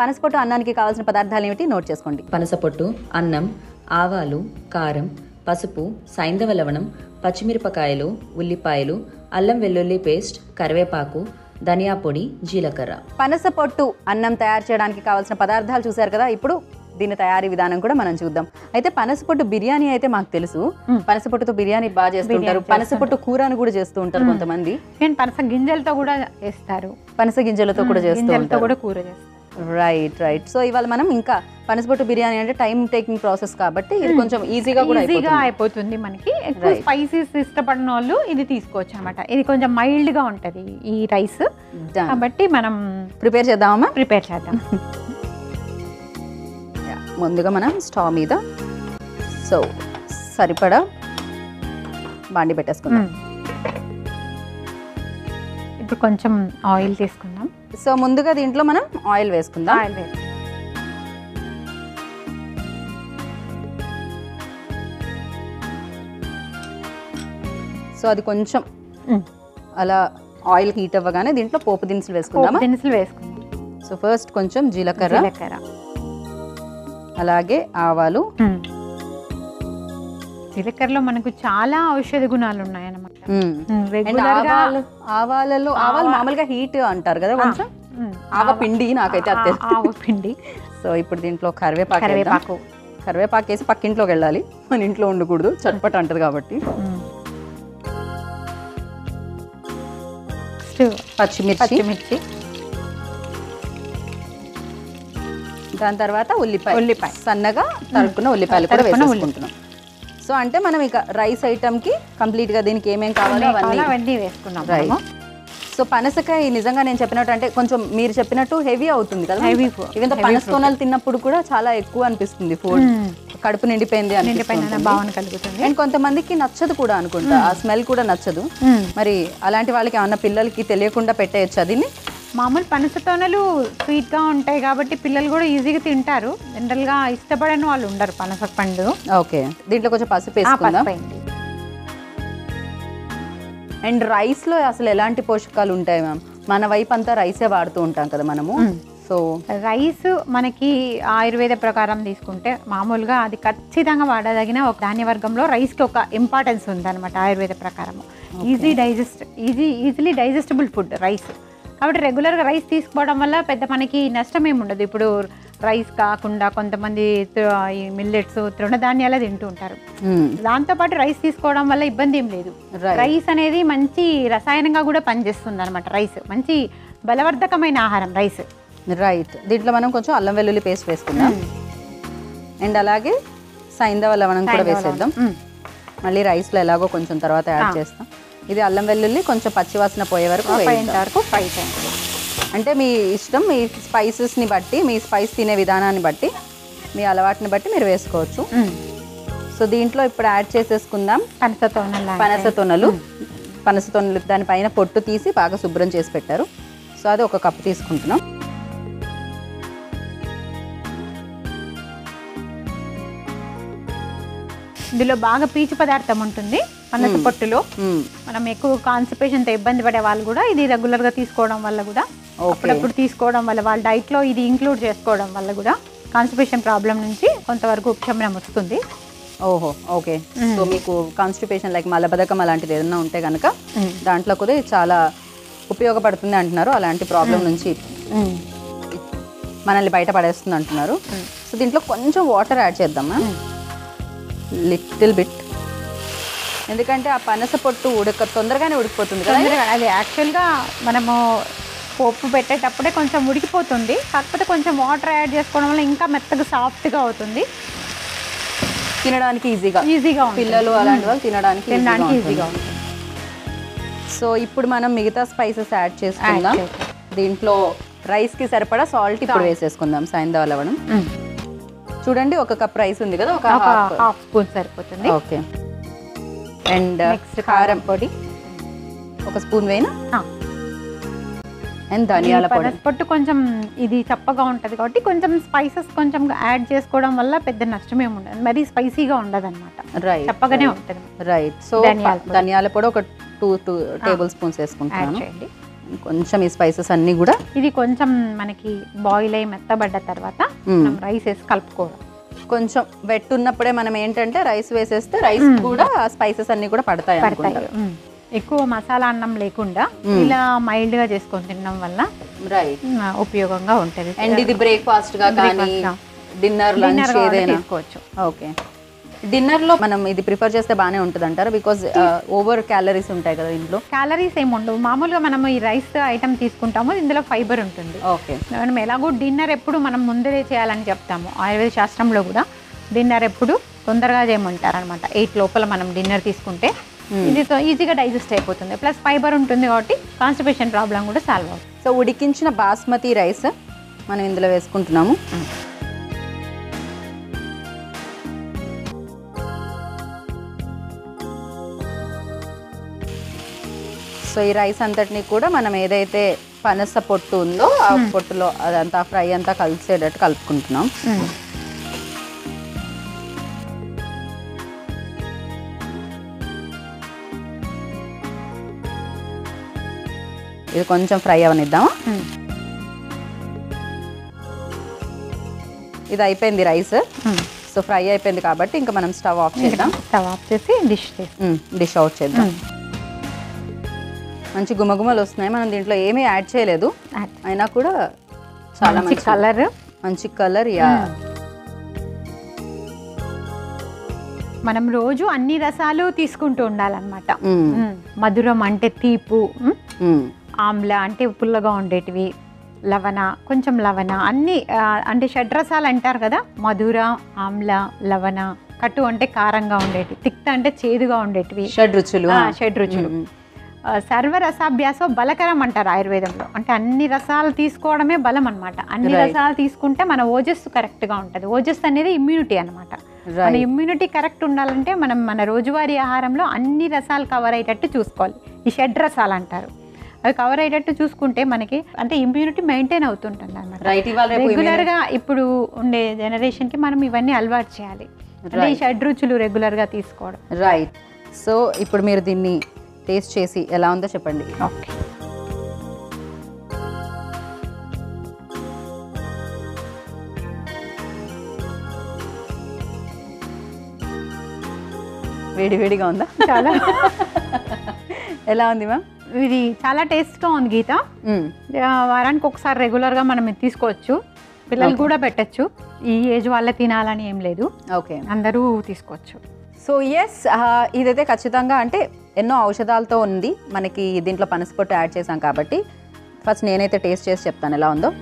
పనసపొట్టు అన్నానికి కావాల్సిన పదార్థాలు ఏమిటి నోట్ చేసుకోండి పనసపొట్టు అన్నం ఆవాలు కారం పసుపు సైంధవ లవణం పచ్చిమిరపకాయలు ఉల్లిపాయలు అల్లం వెల్లుల్లి పేస్ట్ కరివేపాకు ధనియా పొడి జీలకర్ర పనసపొట్టు అన్నం తయారు చేయడానికి కావాల్సిన పదార్థాలు చూశారు కదా ఇప్పుడు దీని తయారీ విధానం కూడా మనం చూద్దాం అయితే పనసపొట్టు బిర్యానీ అయితే మాకు తెలుసు పనసపొట్టుతో బిర్యానీ బాగా చేస్తుంటారు పనసపొట్టు కూరను కూడా చేస్తూ ఉంటారు కొంతమంది నేను పనస గింజలతో కూడా చేస్తారు పనస గింజలతో కూడా చేస్తూ గింజలతో ఉంటారు కూడా కూర చేస్తారు రైట్ రైట్ సో ఇవాళ మనం ఇంకా పనసపొట్టు బిర్యానీ అంటే టైం టేకింగ్ ప్రాసెస్ కాబట్టి ఇది కొంచెం ఈజీగా కూడా ఈజీగా అయిపోతుంది అయిపోతుంది మనకి ఎక్కువ Right. స్పైసెస్ ఇష్టపడిన వాళ్ళు ఇది తీసుకోవచ్చు అనమాట ఇది కొంచెం మైల్డ్ గా ఉంటది ఈ రైస్ Done. కాబట్టి మనం ప్రిపేర్ చేద్దామా ప్రిపేర్ చేద్దాం ముందుగా మనం స్టవ్ మీద సో సరిపడా బాండి పెట్టేసుకుందాం మ్మ్. ఇప్పుడు కొంచెం ఆయిల్ తీసుకుందాం సో ముందుగా దీంట్లో మనం ఆయిల్ వేసుకుందాం ఆయిల్ వేసి సో అది కొంచెం మ్మ్. అలా ఆయిల్ హీట్ అవ్వగానే దీంట్లో పోపు దినుసులు పోపు వేసుకుందామా దినుసులు వేసుకుందాం సో ఫస్ట్ కొంచెం జీలకర్ర జీలకర్ర అలాగే ఆవాలు మ్మ్. జీలకర్రలో మనకు చాలా ఔషధ గుణాలు ఉన్నాయన్నమాట మ్మ్. మ్మ్. అండ్ రెగ్యులర్ గా ఆవాలు ఆవాలలో ఆవాలు మామూలుగా హీట్ అంటారు కదా కొంచెం మ్మ్. ఆవ పిండి నాకైతే అది తెలుసు. ఆ- ఆవ పిండి సో ఇప్పుడు దీంట్లో కరివేపాకు వేద్దాం. కరివేపాకు కరివేపాకు వేసి పక్కింట్లోకి వెళ్ళాలి మన ఇంట్లో ఉండకూడదు చట్పట్ అంటది కాబట్టి మ్మ్. నెక్స్ట్ పచ్చిమిర్చి పచ్చిమిర్చి దాని తర్వాత ఉల్లిపాయ ఉల్లిపాయ. సన్నగా తరుక్కున్న ఉల్లిపాయలు కూడా తరుక్కున్న వేసేసుకుంటున్నాం సో అంటే మనం ఇక రైస్ ఐటమ్ కి కంప్లీట్ గా దీనికి ఏమేం కావాలో అవన్నీ కావాలో అవన్నీ వేసుకున్నాం రైట్ మనము. సో పనసకాయ నిజంగా నేను చెప్పినట్టు అంటే కొంచెం మీరు చెప్పినట్టు హెవీ అవుతుంది కదా Heavy food. ఈవెన్ Heavy పనస్తోనాలు తిన్నప్పుడు కూడా చాలా ఎక్కువ అనిపిస్తుంది ఫుడ్ మ్మ్. కడుపు నిండిపోయింది నిండిపోయిన అనిపిస్తుంది భావన కలుగుతుంది అండ్ కొంతమందికి నచ్చదు కూడా అనుకుంటా ఆ స్మెల్ కూడా నచ్చదు మ్మ్. మరి అలాంటి వాళ్ళకి ఏమన్నా పిల్లలకి తెలియకుండా పెట్టేయచ్చు దీన్ని మామూలు పనస తోనలు స్వీట్ గా ఉంటాయి కాబట్టి పిల్లలు కూడా ఈజీగా తింటారు జనరల్ గా ఇష్టపడని వాళ్ళు ఉండరు పనస పండు ఓకే దీంట్లో కొంచెం పసుపు ఆ వేసుకుందాం పసుపైంది అండ్ రైస్ లో అసలు ఎలాంటి పోషకాలు ఉంటాయి మ్యామ్ మన వైపు అంతా రైసే వాడుతూ ఉంటాం కదా మనము సో రైస్ మనకి ఆయుర్వేద ప్రకారం తీసుకుంటే మామూలుగా అది ఖచ్చితంగా వాడదగిన ఒక ధాన్య వర్గంలో రైస్కి ఒక ఇంపార్టెన్స్ ఉందన్నమాట ఆయుర్వేద ప్రకారం easy digest easy easily digestible food rice కాబట్టి రెగ్యులర్గా రైస్ తీసుకోవడం వల్ల పెద్ద మనకి నష్టం ఏమి ఉండదు ఇప్పుడు రైస్ కాకుండా కొంతమంది తృ- ఈ మిల్లెట్స్ తృణధాన్యాలే తింటూ ఉంటారు దాంతోపాటు రైస్ తీసుకోవడం వల్ల ఇబ్బంది ఏం లేదు Right. రైస్ అనేది మంచి రసాయనంగా కూడా పనిచేస్తుంది అనమాట రైస్ మంచి బలవర్ధకమైన ఆహారం రైస్ రైట్ దీంట్లో మనం కొంచెం అల్లం వెల్లుల్లి పేస్ట్ వేసుకుందాం అండ్ అలాగే సైంధవ లవణం కూడా వేసేద్దాం మ్మ్. మళ్ళీ రైస్లో ఎలాగో కొంచెం తర్వాత యాడ్ చేస్తాం ఇది అల్లం వెల్లుల్లి కొంచెం పచ్చివాసన పోయే వరకు పోయేంత వేయిద్దాం. వరకు ఫ్రై చేయండి అంటే మీ ఇష్టం మీ స్పైసెస్ని బట్టి మీ స్పైస్ తినే విధానాన్ని బట్టి మీ అలవాటుని బట్టి మీరు వేసుకోవచ్చు సో దీంట్లో ఇప్పుడు యాడ్ చేసేసుకుందాం పనసతో పనస తొనలు పనస తొనలు దానిపైన పొట్టు తీసి బాగా శుభ్రం చేసి పెట్టారు సో అది ఒక కప్పు తీసుకుంటున్నాం ఇందులో బాగా పీచు పదార్థం ఉంటుంది పనస పొట్టులో మ్మ్. మనం ఎక్కువ కాన్స్టిపేషన్తో ఇబ్బంది పడే వాళ్ళు కూడా ఇది రెగ్యులర్గా తీసుకోవడం వల్ల కూడా ఓకే అప్పుడప్పుడు తీసుకోవడం వల్ల వాళ్ళ డైట్లో ఇది ఇంక్లూడ్ చేసుకోవడం వల్ల కూడా కాన్స్టిపేషన్ ప్రాబ్లం నుంచి కొంతవరకు ఉపశమనం వస్తుంది ఓహో ఓకే సో మీకు కాన్స్టిపేషన్ లైక్ మలబద్ధకం అలాంటిది ఏదైనా ఉంటే కనుక దాంట్లో కూడా ఇది చాలా ఉపయోగపడుతుంది అంటున్నారు అలాంటి ప్రాబ్లం నుంచి మనల్ని బయట పడేస్తుంది అంటున్నారు సో దీంట్లో కొంచెం వాటర్ యాడ్ చేద్దామా లిటిల్ బిట్ ఎందుకంటే ఆ పనస పొట్టు ఉడక తొందరగానే ఉడికిపోతుంది కదా తొందరగా అది యాక్చువల్గా మనము పోపు పెట్టేటప్పుడే కొంచెం ఉడికిపోతుంది కాకపోతే కొంచెం వాటర్ యాడ్ చేసుకోవడం వల్ల ఇంకా మెత్తగా సాఫ్ట్గా అవుతుంది తినడానికి ఈజీగా ఈజీగా ఉంటుంది పిల్లలు అలాంటి వాళ్ళు తినడానికి తినడానికి ఈజీగా ఈజీగా ఉంటుంది. ఉంటుంది సో ఇప్పుడు మనం మిగతా స్పైసెస్ యాడ్ చేసుకుందాం Add చేద్దాం. దీంట్లో రైస్ కి సరిపడా సాల్ట్ ఇప్పుడు వేసేసుకుందాం సాయంత్రం లవణం చూడండి ఒక కప్ రైస్ ఉంది కదా ఒక ఒక హాఫ్ హాఫ్ స్పూన్ సరిపోతుంది ఓకే అండ్ నెక్స్ట్ కారం పొడి ఒక స్పూన్ వేయనా అండ్ ధనియాల పొడి పనసపొట్టు కొంచెం ఇది చప్పగా ఉంటుంది కాబట్టి కొంచెం స్పైసెస్ కొంచెం యాడ్ చేసుకోవడం వల్ల పెద్ద నష్టం ఏమి ఉండదు మరీ స్పైసీగా ఉండదు అనమాట రైట్ చప్పగానే ఉంటుంది రైట్ సో ధనియాల పొడి. ధనియాల పొడి ఒక two two tablespoons add వేసుకుంటున్నాను చేయండి కొంచెం ఈ స్పైసెస్ అన్నీ కూడా ఇది కొంచెం మనకి బాయిల్ అయి మెత్తబడ్డ తర్వాత మ్మ్. మనం రైస్ వేసి కలుపుకోవడం కొంచెం వెట్ ఉన్నప్పుడే మనం ఏంటంటే రైస్ వేసేస్తే రైస్ కూడా స్పైసెస్ అన్నీ కూడా పడతాయి పడతాయి అనుకుంటా మ్మ్. ఎక్కువ మసాలా అన్నం లేకుండా ఇలా మైల్డ్ గా చేసుకొని తినడం వల్ల రైట్ మ్మ్, ఉపయోగంగా ఉంటుంది అండ్ ఇది బ్రేక్ఫాస్ట్ గా కానీ Breakfast గా. డిన్నర్ Dinner లంచ్ కూడా ఏదైనా తీసుకోవచ్చు ఓకే డిన్నర్ లో మనం ఇది ప్రిఫర్ చేస్తే బాగానే ఉంటుంది అంటారు బికాజ్ ఓవర్ క్యాలరీస్ ఉంటాయి కదా ఇంట్లో క్యాలరీస్ ఏమి ఉండవు మామూలుగా మనం ఈ రైస్ ఐటమ్ తీసుకుంటాము ఇందులో ఫైబర్ ఉంటుంది ఓకే మనం ఎలాగో డిన్నర్ ఎప్పుడు మనం ముందే చేయాలని చెప్తాము ఆయుర్వేద శాస్త్రంలో కూడా డిన్నర్ ఎప్పుడు తొందరగా చేయమంటారు అనమాట ఎయిట్ లోపల మనం డిన్నర్ తీసుకుంటే ఇది తో- ఈజీగా డైజెస్ట్ అయిపోతుంది ప్లస్ ఫైబర్ ఉంటుంది కాబట్టి కాన్స్టిపేషన్ ప్రాబ్లం కూడా సాల్వ్ అవుతుంది సో ఉడికించిన బాస్మతి రైస్ మనం ఇందులో వేసుకుంటున్నాము సో ఈ రైస్ అంతటిని కూడా మనం ఏదైతే పనస పొట్టు ఉందో ఆ పొట్టులో అదంతా ఫ్రై అంతా కలిసేటట్టు కలుపుకుంటున్నాం ఇది కొంచెం ఫ్రై అవనిద్దామా ఇది అయిపోయింది రైస్ సో ఫ్రై అయిపోయింది కాబట్టి ఇంకా మనం స్టవ్ ఆఫ్ చేద్దాం స్టవ్ ఆఫ్ చేసి డిష్ చేసి డిష్ అవుట్ చేద్దాం మంచి గుమగుమలు వస్తున్నాయి మనం దీంట్లో ఏమీ యాడ్ చేయలేదు అయినా కూడా చాలా మంచి మంచి కలర్ మంచి కలర్ యా మనం రోజు అన్ని రసాలు తీసుకుంటూ ఉండాలన్నమాట మ్మ్. మ్మ్. మధురం అంటే తీపు మ్మ్. మ్మ్. ఆమ్ల అంటే పుల్లగా ఉండేటివి లవణ కొంచెం లవణ అన్ని ఆ, అంటే షడ్రసాలు అంటారు కదా మధుర ఆమ్ల లవణ కట్టు అంటే కారంగా ఉండేటివి తిక్త అంటే చేదుగా ఉండేటివి షడ్ రుచులు ఆ, షడ్రుచులు మ్మ్. ఆ, సర్వరసాభ్యాసం బలకరం అంటారు ఆయుర్వేదంలో అంటే అన్ని రసాలు తీసుకోవడమే బలం అన్నమాట అన్ని Right. రసాలు తీసుకుంటే మన ఓజస్సు కరెక్ట్గా ఉంటుంది ఓజస్సు అనేది ఇమ్యూనిటీ అనమాట మన Right. ఇమ్యూనిటీ కరెక్ట్ ఉండాలంటే మనం మన రోజువారీ ఆహారంలో అన్ని రసాలు కవర్ అయ్యేటట్టు చూసుకోవాలి ఈ షడ్ రసాలు అంటారు అవి కవర్ అయ్యేటట్టు చూసుకుంటే మనకి అంటే ఇమ్యూనిటీ మెయింటైన్ అవుతుంటుంది అనమాట రైట్ ఇవాళ రేపు రెగ్యులర్ గా ఇప్పుడు ఉండే జనరేషన్ కి మనం ఇవన్నీ అలవాటు చేయాలి అంటే ఈ షడ్ రుచులు రెగ్యులర్ గా తీసుకోవడం రైట్ సో ఇప్పుడు మీరు దీన్ని టేస్ట్ చేసి ఎలా ఉందో చెప్పండి ఓకే వేడి వేడిగా ఉందా చాలా ఎలా ఉంది మ్యామ్ ఇది చాలా టేస్ట్గా ఉంది గీత ఆ, వారానికి ఒకసారి రెగ్యులర్గా మనం ఇది తీసుకోవచ్చు పిల్లలు కూడా పెట్టచ్చు ఈ ఏజ్ వాళ్ళే తినాలని ఏం లేదు ఓకే అందరూ తీసుకోవచ్చు సో ఎస్ ఇదైతే ఖచ్చితంగా అంటే ఎన్నో ఔషధాలతో ఉంది మనకి దీంట్లో పనసపొట్టు యాడ్ చేసాం కాబట్టి ఫస్ట్ నేనైతే టేస్ట్ చేసి చెప్తాను ఎలా ఉందో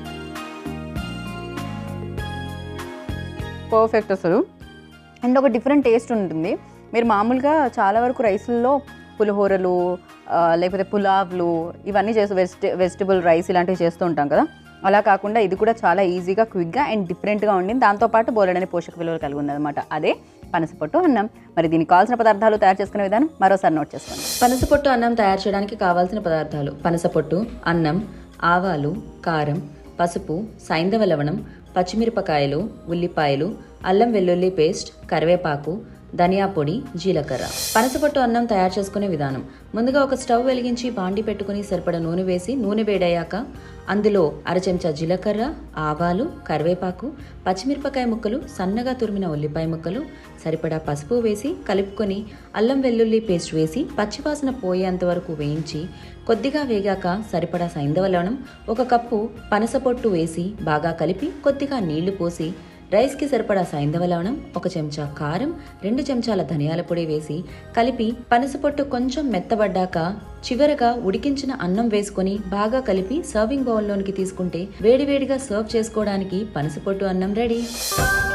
పర్ఫెక్ట్ అసలు అండ్ ఒక డిఫరెంట్ టేస్ట్ ఉంటుంది మీరు మామూలుగా చాలా వరకు రైస్లలో పులిహోరలు ఆ, లేకపోతే పులావ్లు ఇవన్నీ చేస్తూ వెజిట వెజిటబుల్ రైస్ ఇలాంటివి చేస్తూ ఉంటాం కదా అలా కాకుండా ఇది కూడా చాలా ఈజీగా క్విక్గా అండ్ డిఫరెంట్గా ఉండింది దాంతోపాటు బోలెడని పోషక విలువలు కలిగి ఉంది అనమాట అదే పనసపొట్టు అన్నం మరి దీనికి కావాల్సిన పదార్థాలు తయారు చేసుకునే విధానం మరోసారి నోట్ చేసుకోండి పనసపొట్టు అన్నం తయారు చేయడానికి కావాల్సిన పదార్థాలు పనసపొట్టు అన్నం ఆవాలు కారం పసుపు సైంధవ లవణం పచ్చిమిరపకాయలు ఉల్లిపాయలు అల్లం వెల్లుల్లి పేస్ట్ కరివేపాకు ధనియా పొడి జీలకర్ర పనసపొట్టు అన్నం తయారు చేసుకునే విధానం ముందుగా ఒక స్టవ్ వెలిగించి బాండి పెట్టుకుని సరిపడ నూనె వేసి నూనె వేడయ్యాక అందులో అర చెంచా జీలకర్ర ఆవాలు కరివేపాకు పచ్చిమిరపకాయ ముక్కలు సన్నగా తురిమిన ఉల్లిపాయ ముక్కలు సరిపడా పసుపు వేసి కలుపుకొని అల్లం వెల్లుల్లి పేస్ట్ వేసి పచ్చివాసన పోయేంత వరకు వేయించి కొద్దిగా వేగాక సరిపడా సైంధవ లవణం ఒక కప్పు పనసపొట్టు వేసి బాగా కలిపి కొద్దిగా నీళ్లు పోసి రైస్కి సరిపడా సైంధవ లవణం ఒక చెంచా కారం రెండు చెంచాల ధనియాల పొడి వేసి కలిపి పనసపొట్టు కొంచెం మెత్తబడ్డాక చివరగా ఉడికించిన అన్నం వేసుకొని బాగా కలిపి సర్వింగ్ బౌల్లోనికి తీసుకుంటే వేడివేడిగా సర్వ్ చేసుకోవడానికి పనసపొట్టు అన్నం రెడీ